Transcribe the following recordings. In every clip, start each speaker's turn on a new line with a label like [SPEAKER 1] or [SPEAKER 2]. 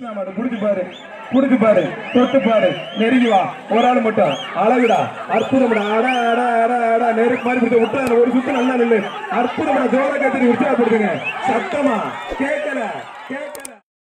[SPEAKER 1] கிருஷ்ணா மாடு புடிச்சு பாரு புடிச்சு பாரு தொட்டு பாரு நெருங்கி வா ஒரு ஆள் மட்டும் அழகுடா அற்புதம்டா அட அட அட அட நெருக்கு மாதிரி பிடிச்ச விட்டா ஒரு சுத்து நல்லா நில்லு அற்புதம்டா ஜோர கத்திரி உற்சாகப்படுத்துங்க சத்தமா கேட்கல கேட்கல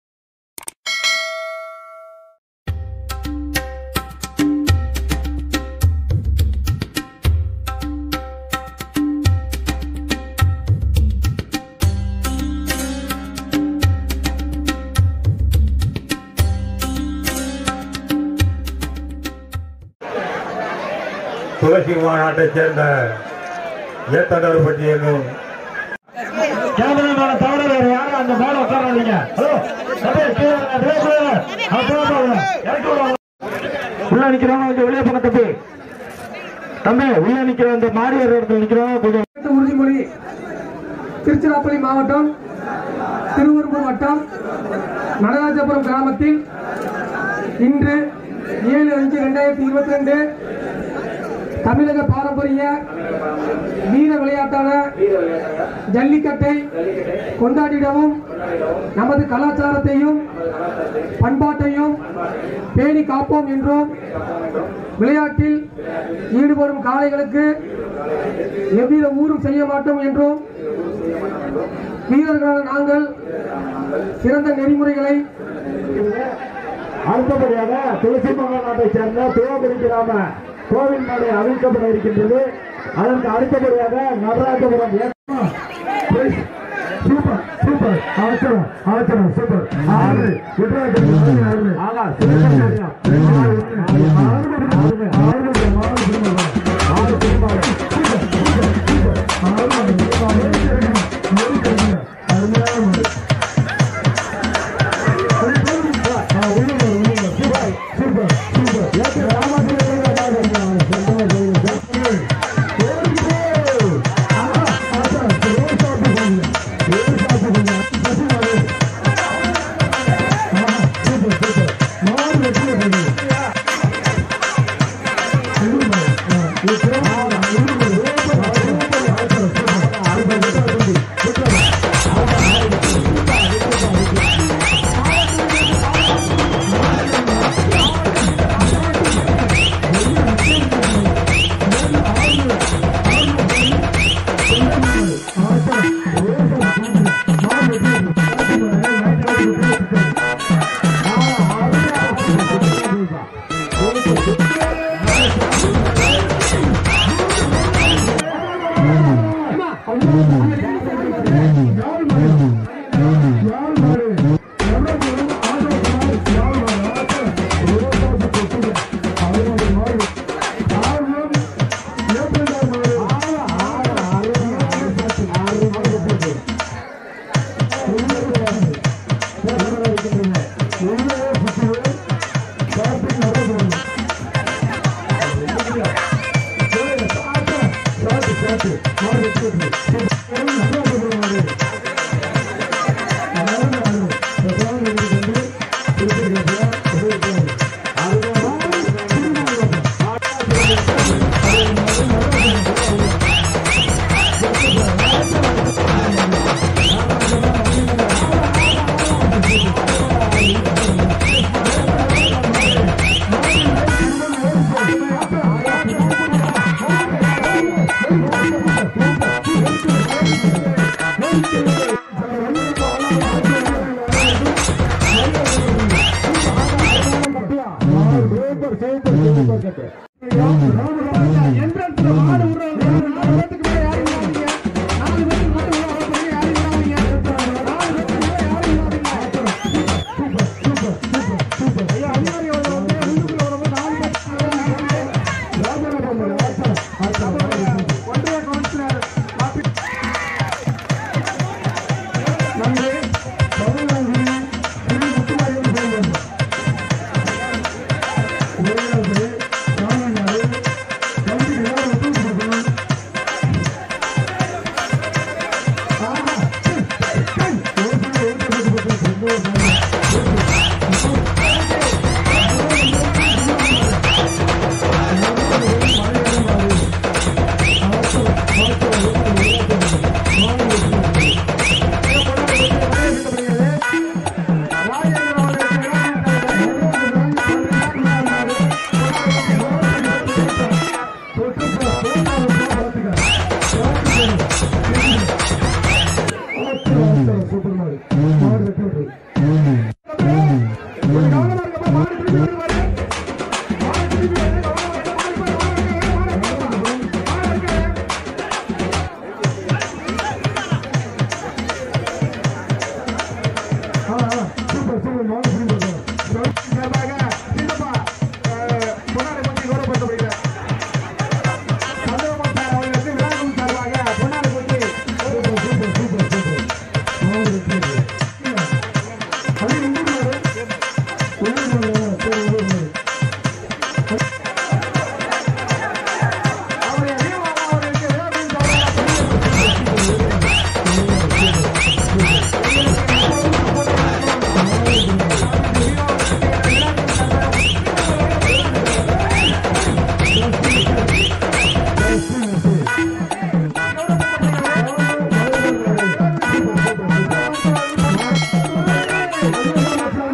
[SPEAKER 2] துளசி மாநாட்டைச் சேர்ந்த ஏத்தனர் பற்றி என்னும்
[SPEAKER 3] கேமராமேன தவிர வேற யாரும் அந்த மேல உட்காராதீங்க ஹலோ அப்படியே கீழே வாங்க, அப்படியே கீழே வாங்க. அப்புறம் போங்க. இறக்கி விடுவாங்க. உள்ள நிக்கிறவங்க கொஞ்சம் வெளியே போங்க தம்பி தம்பி உள்ள நிக்கிற அந்த மாடி ஏறுற இடத்துல நிக்கிறவங்க கொஞ்சம்
[SPEAKER 4] மாவட்ட உறுதிமொழி திருச்சிராப்பள்ளி மாவட்டம் திருவெரும்பூர் வட்டம் நடராஜபுரம் கிராமத்தில் இன்று ஏழு அஞ்சு ரெண்டாயிரத்தி இருபத்தி ரெண்டு தமிழக பாரம்பரிய வீர விளையாட்டான ஜல்லிக்கட்டை கொண்டாடிடவும் நமது கலாச்சாரத்தையும் பண்பாட்டையும் பேணி காப்போம் என்றும் விளையாட்டில் ஈடுபடும் காளைகளுக்கு எவ்வித ஊரும் செய்ய மாட்டோம் என்றும் வீரர்களான நாங்கள் சிறந்த நெறிமுறைகளை
[SPEAKER 3] அடுத்தபடியாக துளசி மாநாட்டை சேர்ந்த துவாபுரி கிராம கோவில் மலை அமைக்கப்பட இருக்கின்றது அதற்கு அடுத்தபடியாக நடராஜபுரம் ஏ- சூப்பர் சூப்பர் அவசரம் அவசரம் சூப்பர் ஆறு குஜராத் ஆறு ஆகா சிறப்பாக ஆறு ஒன்று. ஆறு மணி, ஆறு மணி, ஆறு மணி, ஆறு மணி, ஆறு திரும்பாடு. Super, super, super. ஆறு மணி, திரும்பாடு. ஒரு கண்ணு. அருமையான மணி. ஆ, உள்ள வா, உள்ள வா. Super, super, super. ஏத்து, ராமாசுரம் அழகா இருக்காங்க. செந்தமிழ் ஜெயிலு. செந்தமிழ். ஓடிப்போ. ஆஹா, ஆச்சா, ஒரு சாப்பிட்டு போங்க. ஒரு சாப்பிட்டு போங்க. பசி மாடு. ஆஹா, சூப்பர், சூப்பர். மாடு வெற்றியை போகுது. உள்ள வா. ஆ, இது சிறப்பு. ஆ, உள்ள வா. Super, super. ஆச்சா, சூப்பர். அடுத்த வெற்றி தம்பி. சூப்பர். ஆஹா, ஆச்சா, நன்றி மாற்றம்